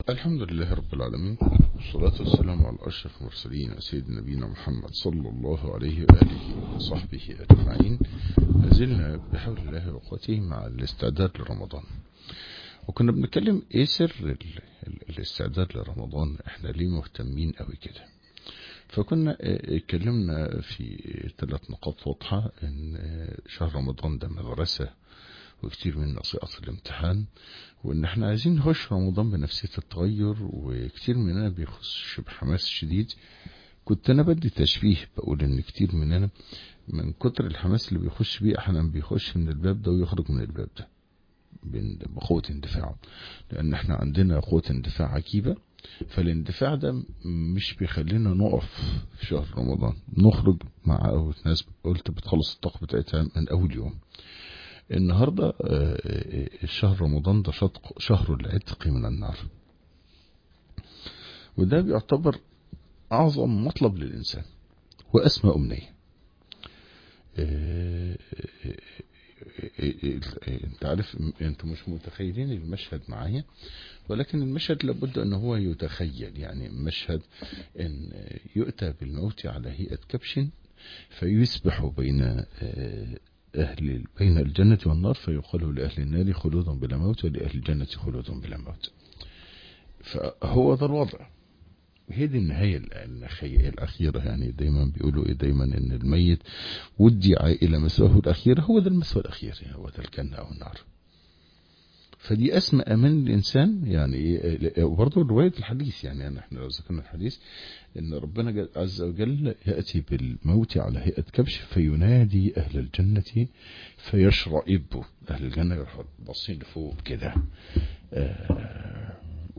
الحمد لله رب العالمين والصلاة والسلام على أشرف المرسلين سيد نبينا محمد صلى الله عليه وآله وصحبه أجمعين زلنا بحول الله وقوته مع الاستعداد لرمضان وكنا بنتكلم ايه سر ال- ال- الاستعداد لرمضان احنا ليه مهتمين قوي كده فكنا اه، اتكلمنا في ثلاث نقاط واضحة ان اه، شهر رمضان ده مدرسة وكتير منا سقط الامتحان وان احنا عايزين نخش رمضان بنفسية التغير وكتير مننا بيخش بحماس شديد كنت انا بدي تشبيه بقول ان كتير مننا من كتر الحماس اللي بيخش بيه احيانا بيخش من الباب ده ويخرج من الباب ده بن- بقوة اندفاعه لان احنا عندنا قوة اندفاع عجيبة فالاندفاع ده مش بيخلينا نقف في شهر رمضان نخرج مع أول ناس قلت بتخلص الطاقة بتاعتها من أول يوم النهاردة آه، آه، آه، شهر رمضان ده شط- شهر العتق من النار وده بيعتبر أعظم مطلب للإنسان وأسمى أمنية آه، آه، آه، آه، آه، انت عارف انتوا مش متخيلين المشهد معايا ولكن المشهد لابد ان هو يتخيل يعني مشهد ان يؤتى بالموت على هيئة كبش فيسبح بين آه، أهل بين الجنة والنار فيقال لأهل النار خلود بلا موت ولأهل الجنة خلود بلا موت فهو ده الوضع هي دي النهاية النهاية الأخيرة يعني دايما بيقولوا إيه دايما إن الميت ودع إلى مسواه الأخير هو ده المسوى الأخير يعني هو ده الجنة أو النار فدي أسمى أمان الإنسان يعني إيه وبرضه رواية الحديث يعني أنا إحنا لو ذكرنا الحديث إن ربنا جل- عز وجل يأتي بالموت على هيئة كبش فينادي أهل الجنة فيشرئبوا أهل الجنة يروحوا باصين لفوق كده آه،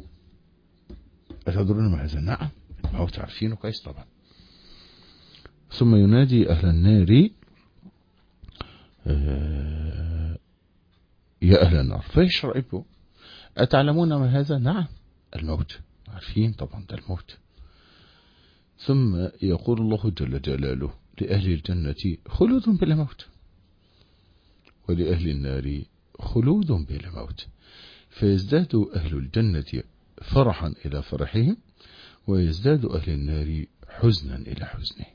أتدرون ما هذا نعم الموت عارفينه كويس طبعا ثم ينادي أهل النار آه، يا أهل النار فيشرئبوا أتعلمون ما هذا نعم الموت عارفين طبعا ده الموت ثم يقول الله جل جلاله لأهل الجنة خلود بلا موت ولأهل النار خلود بلا موت فيزداد أهل الجنة فرحا إلى فرحهم ويزداد أهل النار حزنا إلى حزنهم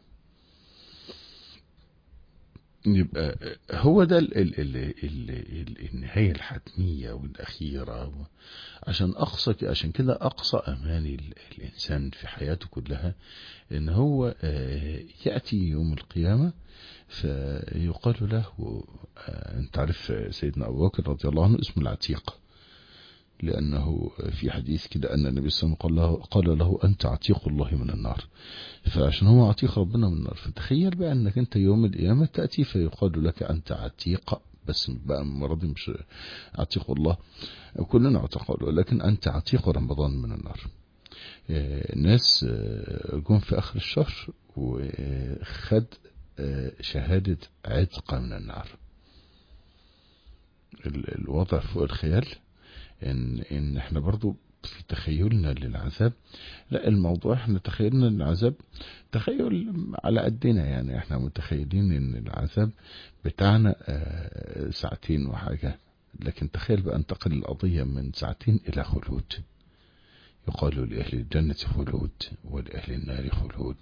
يبقى هو ده ال ال ال ال ال النهاية الحتمية والأخيرة عشان أقصى عشان كده أقصى أمان ال- الإنسان في حياته كلها إن هو آه، يأتي يوم القيامة فيقال له آه، أنت عارف سيدنا أبو بكر رضي الله عنه اسمه العتيق لأنه في حديث كده أن النبي صلى الله عليه وسلم قال له, قال له أنت عتيق الله من النار فعشان هو عتيق ربنا من النار فتخيل بقى أنك أنت يوم القيامة تأتي فيقال لك أنت عتيق بس بقى المرة دي مش عتيق الله كلنا عتق ولكن أنت عتيق رمضان من النار آه، الناس آه، جم في آخر الشهر وخد آه، شهادة عتق من النار ال- الوضع فوق الخيال ان ان احنا برضو في تخيلنا للعذاب لا الموضوع احنا تخيلنا للعذاب تخيل على قدنا يعني احنا متخيلين ان العذاب بتاعنا آه، ساعتين وحاجة لكن تخيل بقى انتقل القضية من ساعتين الى خلود يقال لأهل الجنة خلود ولأهل النار خلود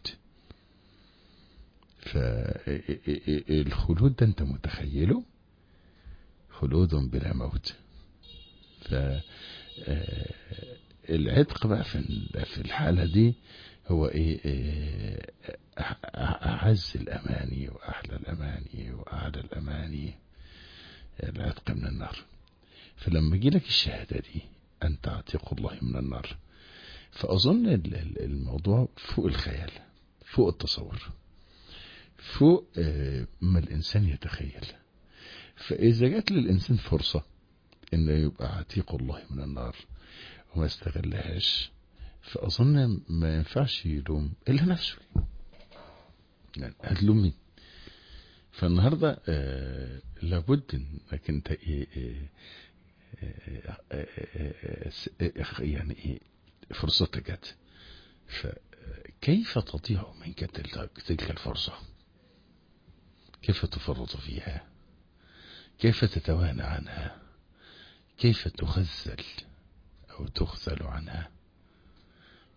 فالخلود ده انت متخيله خلود بلا موت ف آه، العتق بقى في ال- في الحالة دي هو ايه آه، أح- أعز الأماني وأحلى الأماني وأعلى الأماني العتق من النار فلما يجي لك الشهادة دي أنت عتيق الله من النار فأظن ال- ال- الموضوع فوق الخيال فوق التصور فوق آه، ما الإنسان يتخيل فإذا جات للإنسان فرصة إنه يبقى عتيق الله من النار وما استغلهاش فأظن ما ينفعش يلوم إلا نفسه يعني هتلوم مين فالنهاردة آه لابد انك انت إيه إيه إيه إيه إيه إيه يعني ايه فرصتك جت فكيف تضيع منك تلك تلك الفرصة كيف تفرط فيها كيف تتوانى عنها كيف تخزل أو تخزل عنها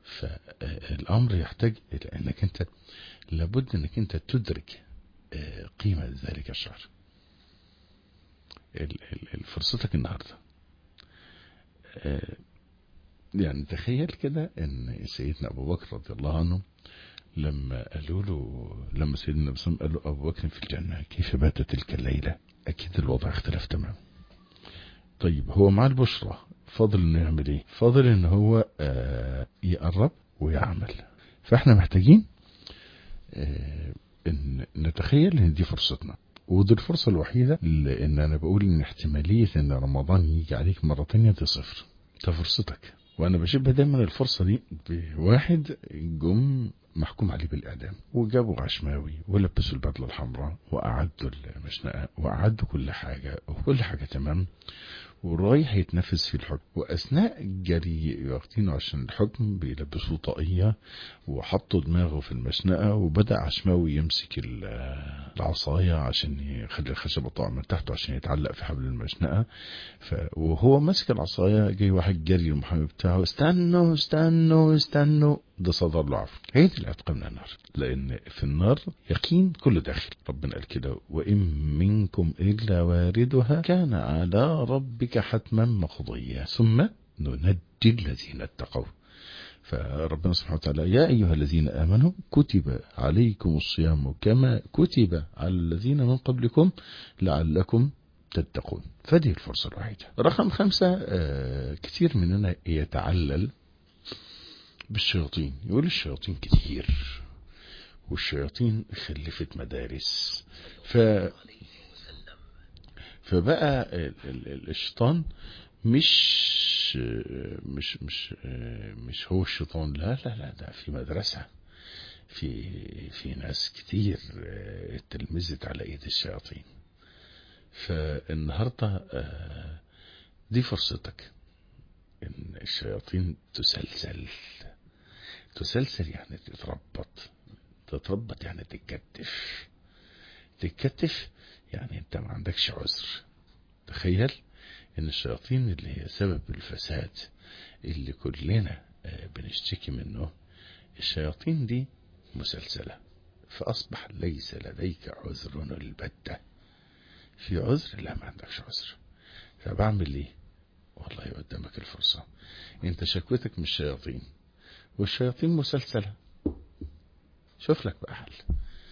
فالامر يحتاج الى انك انت لابد انك انت تدرك قيمة ذلك الشهر فرصتك النهاردة يعني تخيل كده ان سيدنا ابو بكر رضي الله عنه لما قالوا له لما سيدنا النبي صلى الله عليه وسلم قال له ابو بكر في الجنة كيف بات تلك الليلة اكيد الوضع اختلف تماما طيب هو مع البشرى فاضل انه يعمل ايه فاضل ان هو آه يقرب ويعمل فاحنا محتاجين آه ان نتخيل ان دي فرصتنا ودي الفرصة الوحيدة لان انا بقول ان احتمالية ان رمضان يجي عليك مرة تانية دي صفر ده فرصتك وانا بشبه دايما الفرصة دي بواحد جم محكوم عليه بالاعدام وجابوا عشماوي ولبسوا البدله الحمراء واعدوا المشنقه واعدوا كل حاجه وكل حاجه تمام ورايح يتنفذ في الحكم واثناء جري واخدينه عشان الحكم بيلبسوه طاقيه وحطوا دماغه في المشنقه وبدا عشماوي يمسك العصايه عشان يخلي الخشبه تقع من تحته عشان يتعلق في حبل المشنقه ف... وهو ماسك العصايه جاي واحد جري المحامي بتاعه استنوا استنوا استنوا ده صدر له عفو هي دي العتق من النار لان في النار يقين كل داخل ربنا قال كده وان منكم الا واردها كان على ربك حتما مقضيا ثم ننجي الذين اتقوا فربنا سبحانه وتعالى يا أيها الذين آمنوا كتب عليكم الصيام كما كتب على الذين من قبلكم لعلكم تتقون فدي الفرصة الوحيدة رقم خمسة آه كثير مننا يتعلل بالشياطين يقول الشياطين كتير والشياطين خلفت مدارس ف فبقى الشيطان مش مش مش مش هو الشيطان لا لا لا ده في مدرسة في في ناس كتير اتلمذت على ايد الشياطين فالنهارده دي فرصتك ان الشياطين تسلسل تسلسل يعني تتربط تتربط يعني تتكتف تتكتف يعني انت ما عندكش عذر تخيل ان الشياطين اللي هي سبب الفساد اللي كلنا بنشتكي منه الشياطين دي مسلسلة فأصبح ليس لديك عذر البتة في عذر لا ما عندكش عذر فبعمل ايه والله قدامك الفرصة انت شكوتك من الشياطين والشياطين مسلسلة شوف لك بقى حل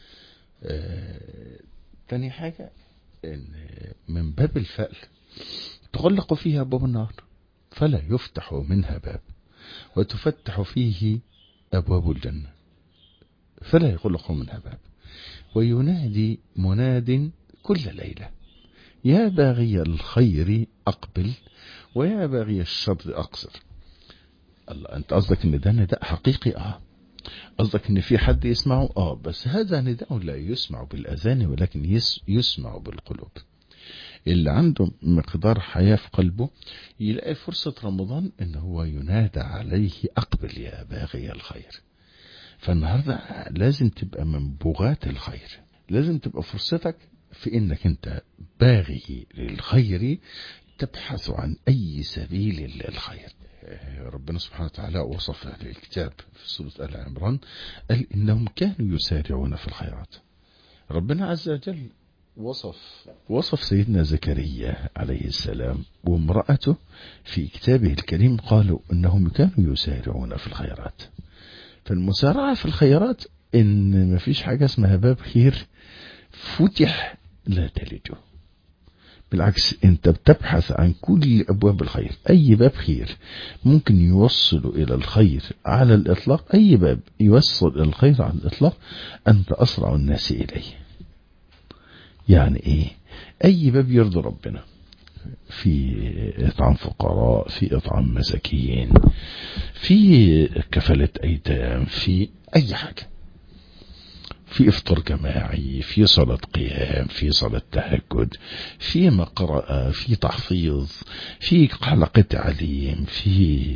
آه تاني حاجة ان من باب الفأل تغلق فيها أبواب النار فلا يفتح منها باب وتفتح فيه أبواب الجنة فلا يغلق منها باب وينادي مناد كل ليلة يا باغي الخير أقبل ويا باغي الشر أقصر الله أنت قصدك إن ده نداء حقيقي آه قصدك إن في حد يسمعه آه بس هذا نداء لا يسمع بالأذان ولكن يس يسمع بالقلوب اللي عنده مقدار حياة في قلبه يلاقي فرصة رمضان ان هو ينادى عليه اقبل يا باغي الخير فالنهاردة لازم تبقى من بغاة الخير لازم تبقى فرصتك في انك انت باغي للخير تبحث عن اي سبيل للخير ربنا سبحانه وتعالى وصف اهل الكتاب في سورة آل عمران قال انهم كانوا يسارعون في الخيرات ربنا عز وجل وصف وصف سيدنا زكريا عليه السلام وامرأته في كتابه الكريم قالوا انهم كانوا يسارعون في الخيرات فالمسارعة في الخيرات ان مفيش حاجة اسمها باب خير فتح لا تلجه بالعكس انت بتبحث عن كل ابواب الخير اي باب خير ممكن يوصل الى الخير على الاطلاق اي باب يوصل الى الخير على الاطلاق انت اسرع الناس اليه يعني ايه اي باب يرضي ربنا في اطعام فقراء في اطعام مساكين في كفالة ايتام في اي حاجة في افطار جماعي في صلاة قيام في صلاة تهجد في مقرأة في تحفيظ في حلقة تعليم في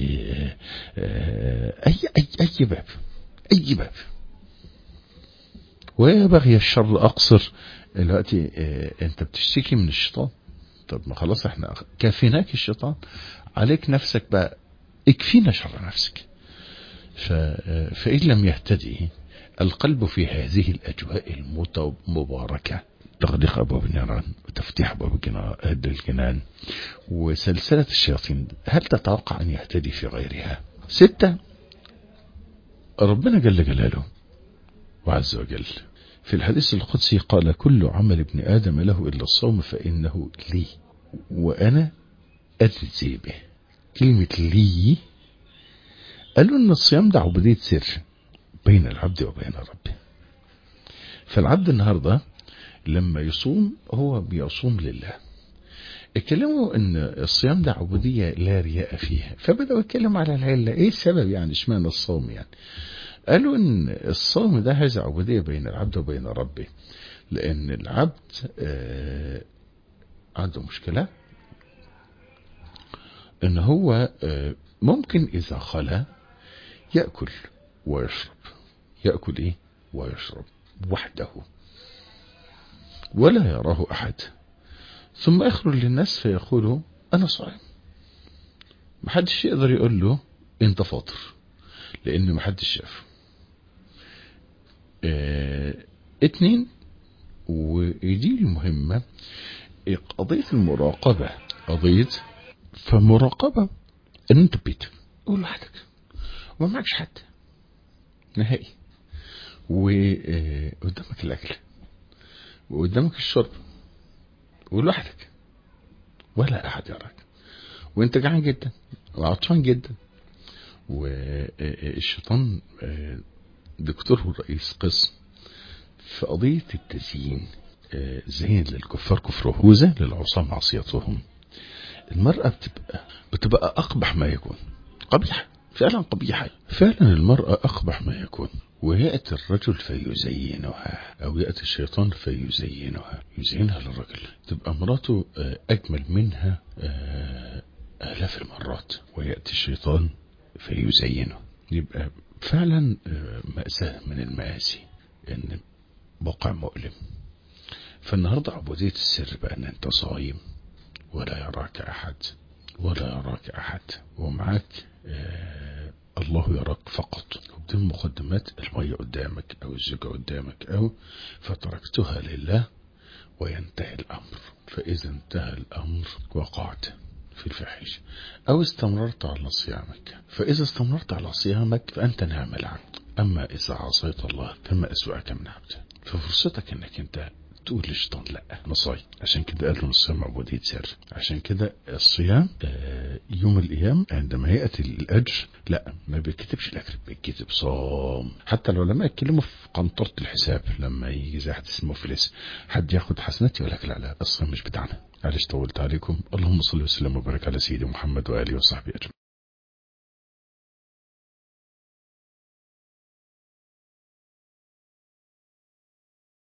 اي اي اي باب اي باب ويا بغي الشر اقصر دلوقتي انت بتشتكي من الشيطان طب ما خلاص احنا كافيناك الشيطان عليك نفسك بقى اكفينا شر نفسك فإن لم يهتدي القلب في هذه الأجواء المباركة تغلق أبواب النيران وتفتيح أبواب الجنان وسلسلة الشياطين هل تتوقع أن يهتدي في غيرها ستة ربنا جل جلاله وعز وجل في الحديث القدسي قال كل عمل ابن آدم له إلا الصوم فإنه لي وأنا أجزي به كلمة لي قالوا أن الصيام ده عبودية سر بين العبد وبين ربه فالعبد النهاردة لما يصوم هو بيصوم لله اتكلموا ان الصيام ده عبودية لا رياء فيها فبدأوا يتكلموا على العلة ايه السبب يعني اشمعنى الصوم يعني قالوا ان الصوم ده هذا عبودية بين العبد وبين ربه لان العبد آه عنده مشكلة ان هو آه ممكن اذا خلا يأكل ويشرب يأكل ايه ويشرب وحده ولا يراه احد ثم يخرج للناس فيقول انا صائم محدش يقدر يقول له انت فاطر لان محدش شافه اه اتنين ودي المهمة قضية المراقبة قضية فمراقبة ان انت بيت قول لوحدك وما معكش حد نهائي وقدامك الاكل وقدامك الشرب ولوحدك ولا احد يراك وانت جعان جدا وعطشان جدا والشيطان دكتور ورئيس قسم في قضية التزيين زين للكفار كفرهم وزين للعصاة معصيتهم المرأة بتبقى بتبقى أقبح ما يكون قبيحة فعلا قبيحة فعلا المرأة أقبح ما يكون ويأتي الرجل فيزينها أو يأتي الشيطان فيزينها يزينها للرجل تبقى مراته أجمل منها آلاف المرات ويأتي الشيطان فيزينه يبقى فعلا مأساة من المآسي إن موقع مؤلم فالنهاردة عبودية السر بقى أن أنت صايم ولا يراك أحد ولا يراك أحد ومعاك آه الله يراك فقط وبدون مقدمات المية قدامك أو الزوجة قدامك أو فتركتها لله وينتهي الأمر فإذا انتهى الأمر وقعت في الفحش أو استمررت على صيامك فإذا استمررت على صيامك فأنت نعم العبد أما إذا عصيت الله فما أسوأك من عبد ففرصتك أنك أنت تقول للشيطان لا انا صايم عشان كده قالوا الصيام عبودية سر عشان كده الصيام يوم القيام عندما يأتي الأجر لا ما بيكتبش الأجر بيكتب صام حتى العلماء اتكلموا في قنطرة الحساب لما يجي زي حديث المفلس حد ياخد حسناتي ولا لا لا الصيام مش بتاعنا معلش طولت عليكم اللهم صل وسلم وبارك على سيدي محمد وآله وصحبه أجمعين